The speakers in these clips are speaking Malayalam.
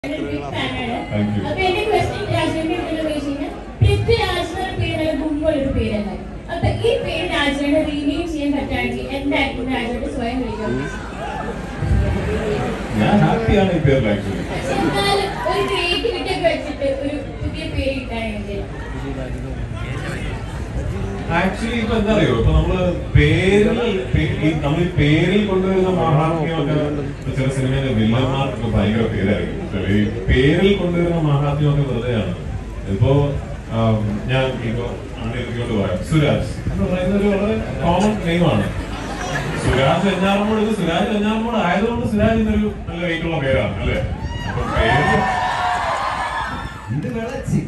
Thank you. അപ്പൊ എന്റെ ക്വസ്റ്റ്യൻ രാജേന്ദ്രൻ എന്താണെന്ന് വെച്ച് കഴിഞ്ഞാൽ പൃഥ്വിരാജ് എന്ന പേര് മുമ്പുള്ളൊരു പേരല്ല അപ്പൊ ഈ പേര് രാജേന്ദ്രൻ റീനെയിം ചെയ്യാൻ പറ്റുകയാണെങ്കിൽ എന്തായിരിക്കും രാജേന്ദ്രൻ സ്വയം വിളിക്കാൻ ഞാൻ ഹാപ്പിയാണ് ഈ പേരിൽ ആക്ച്വലി പക്ഷെ എന്നാലും ഒരു ക്രിയേറ്റിവിറ്റി ഒക്കെ വെച്ചിട്ട് ഒരു പുതിയ പേര് കിട്ടുകയാണെങ്കിൽ ആക്ച്വലി ഇപ്പൊ എന്താ അറിയോ ഇപ്പൊ നമ്മള് പേരിൽ പേ- ഈ നമ്മൾ ഈ പേരിൽ കൊണ്ടുവരുന്ന മഹാത്മ്യമൊക്കെ ഇപ്പൊ ചില സിനിമയിലെ വില്ലന്മാർക്ക് ഭയങ്കര പേരായിരിക്കും പക്ഷേ ഈ പേരിൽ കൊണ്ടുവരുന്ന മഹാത്മ്യമൊക്കെ വെറുതെയാണ് ഇപ്പോ ആം, ഞാൻ ഇപ്പൊ അങ്ങനെ ഇരിക്കൊണ്ട് പറയാം സുരാജ് എന്ന് പറയുന്ന ഒരു വളരെ കോമൺ നെയിമാണ് സുരാജ് വെഞ്ഞാറമ്മൂട് ഇത് സുരാജ് വെഞ്ഞാറമ്മൂട് ആയതുകൊണ്ട് സുരാജ് എന്നൊരു നല്ല വെയിറ്റുള്ള പേരാണ് അല്ലേ അപ്പൊ പേര് ഇത് വിളച്ച്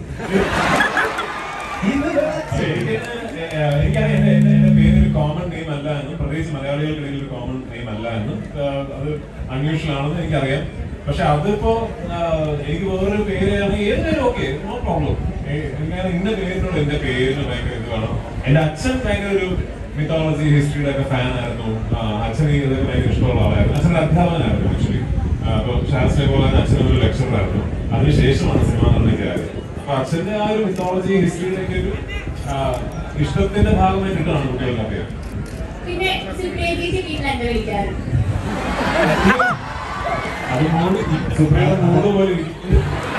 ഇത് വിളച്ച് എനിക്ക് ഏഹ് എനിക്കറിയാം എന്റെ എന്റെ- എന്റെ പേര് ഒരു കോമൺ നെയിം അല്ല എന്നും പ്രത്യേകിച്ച് മലയാളികൾക്കിടയിൽ ഒരു കോമൺ നെയിം അല്ല എന്നും ആഹ് അത് അൺയൂഷ്വൽ ആണെന്ന് എനിക്കറിയാം പക്ഷെ അതിപ്പോ ആഹ് എനിക്ക് വേറൊരു പേരാണെങ്കിൽ ഏത് പേരും ഓക്കെ നോ പ്രോബ്ലം ഞാൻ ഇന്ന പേരിനോട് എന്റെ പേരിന് ഭയങ്കര ഇത് വേണം എന്റെ അച്ഛൻ ഭയങ്കര ഒരു മിത്തോളജി ഹിസ്റ്ററിയുടെ ഒക്കെ ഫാൻ ആയിരുന്നു ആഹ് അച്ഛൻ ഈ ഇതൊക്കെ ഭയങ്കര ഇഷ്ടമുള്ള ആളായിരുന്നു അച്ഛൻ അധ്യാപകനായിരുന്നു ആക്ച്വലി അപ്പൊ ശാസ്ത്രീയ പോലെ തന്നെ അച്ഛൻ ഒരു ലെക്ചർ ആയിരുന്നു അതിനുശേഷമാണ് സിനിമ നിർമ്മിക്കാറ് അപ്പൊ അച്ഛന്റെ ആ ഒരു മിത്തോളജി ഹിസ്റ്ററിയുടെ ഒരു ആഹ് ഇഷ്ടത്തിന്റെ ഭാഗമായി കിട്ടുകയാണ് കുട്ടികളുടെ പേര് പിന്നെ സുപ്രേജിച്ച് വീട്ടിൽ എന്താ വിളിക്കാറ് അത് മൂട് സുപ്രിയുടെ മൂട് പോലെ ഇരിക്കും